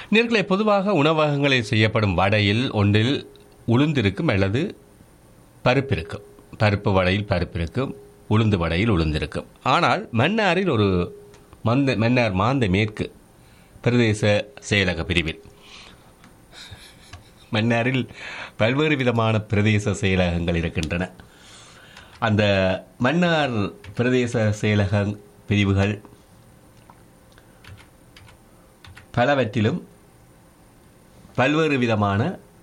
நேர்களை பொதுவாக உணவகங்களில் செய்யப்படும் வடையில் ஒன்றில் உளுந்திருக்கும் அல்லது பருப்பு இருக்கும் பருப்பு வடையில் பருப்பு இருக்கும் உளுந்து வடையில் உளுந்திருக்கும் ஆனால் மன்னாரில் ஒரு மந்த மன்னார் மாந்த மேற்கு பிரதேச செயலக பிரிவில் மன்னாரில் பல்வேறு விதமான பிரதேச செயலகங்கள் இருக்கின்றன அந்த மன்னார் பிரதேச செயலக பிரிவுகள் பலவற்றிலும் பல்வேறு விதமான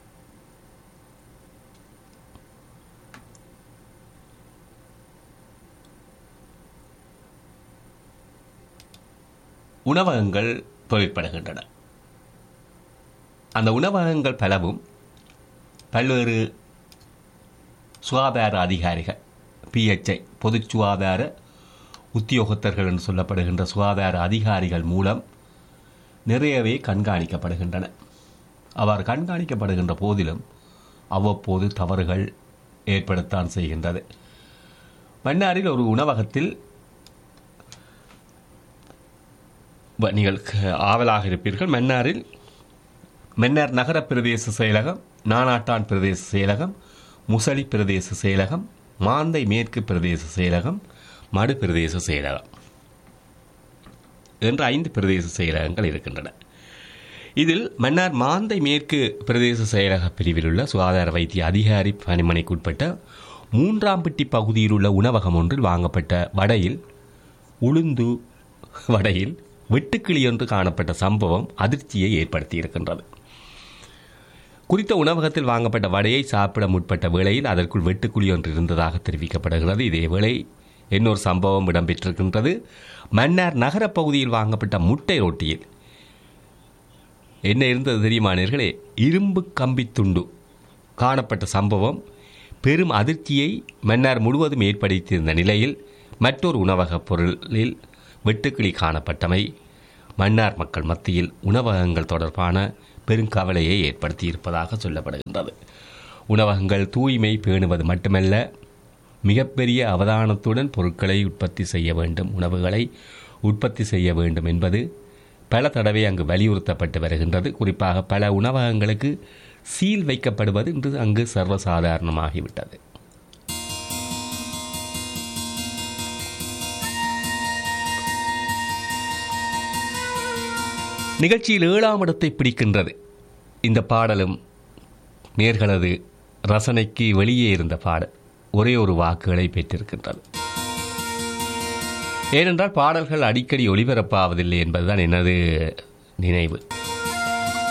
உணவகங்கள் தொழிற்படுகின்றன அந்த உணவகங்கள் பலவும் பல்வேறு சுகாதார அதிகாரிகள் பிஹெச்ஐ பொது சுகாதார உத்தியோகத்தர்கள் என்று சொல்லப்படுகின்ற சுகாதார அதிகாரிகள் மூலம் நிறையவே கண்காணிக்கப்படுகின்றன அவ்வாறு கண்காணிக்கப்படுகின்ற போதிலும் அவ்வப்போது தவறுகள் ஏற்படத்தான் செய்கின்றது மன்னாரில் ஒரு உணவகத்தில் வ- நீங்கள் க- ஆவலாக இருப்பீர்கள் மன்னாரில் மன்னார் நகர பிரதேச செயலகம் நானாட்டான் பிரதேச செயலகம் முசலி பிரதேச செயலகம் மாந்தை மேற்கு பிரதேச செயலகம் மடு பிரதேச செயலகம் என்ற ஐந்து பிரதேச செயலகங்கள் இருக்கின்றன இதில் மன்னார் மாந்தை மேற்கு பிரதேச செயலக பிரிவில் உள்ள சுகாதார வைத்திய அதிகாரி பணிமனைக்குட்பட்ட மூன்றாம்பட்டி பகுதியில் உள்ள உணவகம் ஒன்றில் வாங்கப்பட்ட வடையில் உளுந்து வடையில் வெட்டுக்கிளி ஒன்று காணப்பட்ட சம்பவம் அதிர்ச்சியை ஏற்படுத்தியிருக்கின்றது குறித்த உணவகத்தில் வாங்கப்பட்ட வடையை சாப்பிட முற்பட்ட வேளையில் அதற்குள் வெட்டுக்குழி ஒன்று இருந்ததாக தெரிவிக்கப்படுகிறது இதேவேளை இன்னொரு சம்பவம் இடம்பெற்றிருக்கின்றது மன்னார் நகரப் பகுதியில் வாங்கப்பட்ட முட்டை ரொட்டியில் என்ன இருந்தது தெரியுமானீர்களே இரும்பு கம்பி துண்டு காணப்பட்ட சம்பவம் பெரும் அதிர்ச்சியை மன்னார் முழுவதும் ஏற்படுத்தியிருந்த நிலையில் மற்றொரு உணவகப் பொருளில் வெட்டுக்கிளி காணப்பட்டமை மன்னார் மக்கள் மத்தியில் உணவகங்கள் தொடர்பான பெருங்கவலையை ஏற்படுத்தியிருப்பதாக சொல்லப்படுகின்றது உணவகங்கள் தூய்மை பேணுவது மட்டுமல்ல மிகப்பெரிய அவதானத்துடன் பொருட்களை உற்பத்தி செய்ய வேண்டும் உணவுகளை உற்பத்தி செய்ய வேண்டும் என்பது பல தடவை அங்கு வலியுறுத்தப்பட்டு வருகின்றது குறிப்பாக பல உணவகங்களுக்கு சீல் வைக்கப்படுவது இன்று அங்கு சர்வசாதாரணமாகிவிட்டது நிகழ்ச்சியில் ஏழாம் இடத்தை பிடிக்கின்றது இந்த பாடலும் நேர்களது ரசனைக்கு வெளியே இருந்த பாடல் ஒரே ஒரு வாக்குகளை பெற்றிருக்கின்றது ஏனென்றால் பாடல்கள் அடிக்கடி ஒளிபரப்பாவதில்லை என்பதுதான் எனது நினைவு